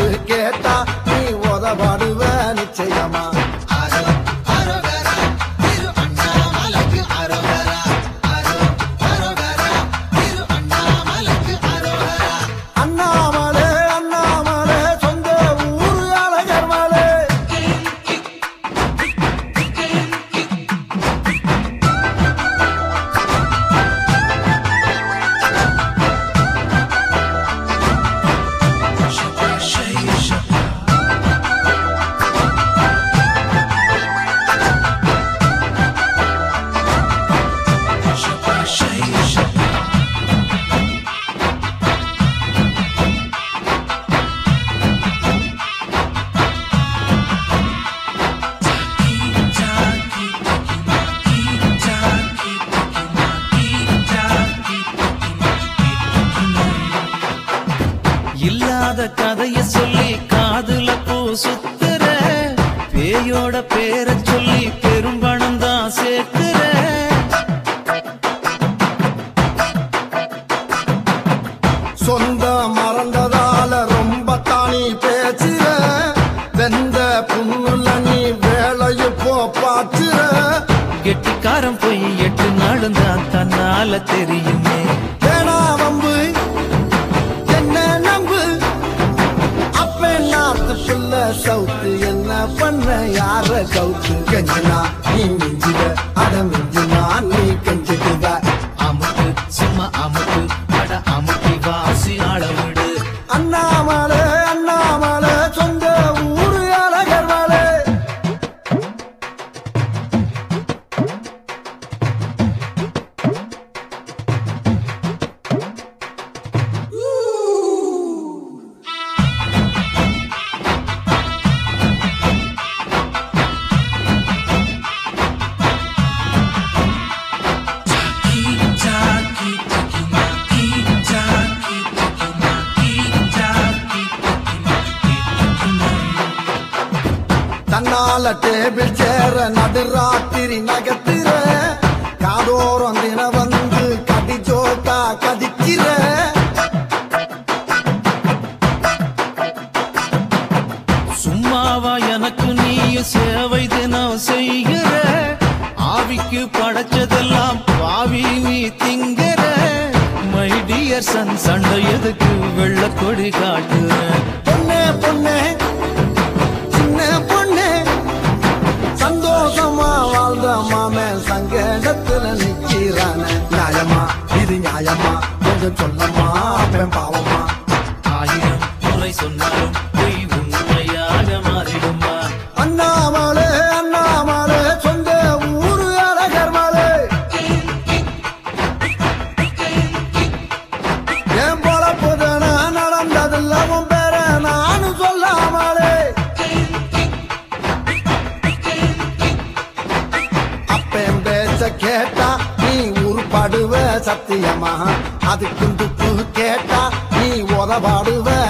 துப்பு கேட்டா நீ உதவாடுவ நிச்சயமா அண்ணாமலே அண்ணாமலே சொந்த ஊரு அழகர் மலை இல்லாத கதைய சொல்லி காதுல பூ சுத்துற பேயோட பேரை சொல்லி பெரும்பணம் தான் சேர்க்கிற சொந்த மறந்ததால ரொம்ப தானி பேச்சுற வெந்த புண்ணுல நீ வேலையை போ பாச்சுற கெட்டிக்காரன் போய் எட்டு நாளும் தான் தன்னால தெரியுமே வேணா வம்பு என்ன நம்பு அப்ப நாத்து புள்ள சவுத்து என்ன பண்ண யார கவுத்து கஞ்சனா நீ மிஞ்சுவ அட மிஞ்சுனா நீ கஞ்சிடுவ அமுக்கு சும்மா அமுக்கு அட அமுக்கி வாசி அளவிடு அண்ணாமலை அண்ணாமலை சொந்த ஊரு அழகர் மலை தன்னால டேபிள் சேர நடுராத்திரி நகத்துற காதோரம் தின வந்து கடி ஜோக்கா கதிக்கிற சும்மாவா எனக்கு நீயும் சேவை தினம் செய்கிற ஆவிக்கு படைச்சதெல்லாம் பாவி நீ திங்கிற மை டியர் சன் சண்டை எதுக்கு வெள்ளக்கொடி காட்டுற பொண்ணே பொண்ணே சின்ன பொண்ணே சந்தோஷமா வாழ்ந்த மாமன் சங்கடத்துல நிக்கிறான நியாயமா இது நியாயமா கொஞ்சம் சொல்லம்மா அப்பன் பாவமா ஆயிரம் முறை சொன்னாலும் பொய் உண்மையாக மாறிடுமா அண்ணாமலை அண்ணாமலை சொந்த ஊரு அழகர் மலை என் பொழப்புதன நடந்ததில்ல உன் பேர நானும் சொல்லாமலே அப்பன் பேச்ச கேட்டா நீ உருப்படுவ சத்தியமா அதுக்கு துப்பு கேட்டா நீ உதவாடுவ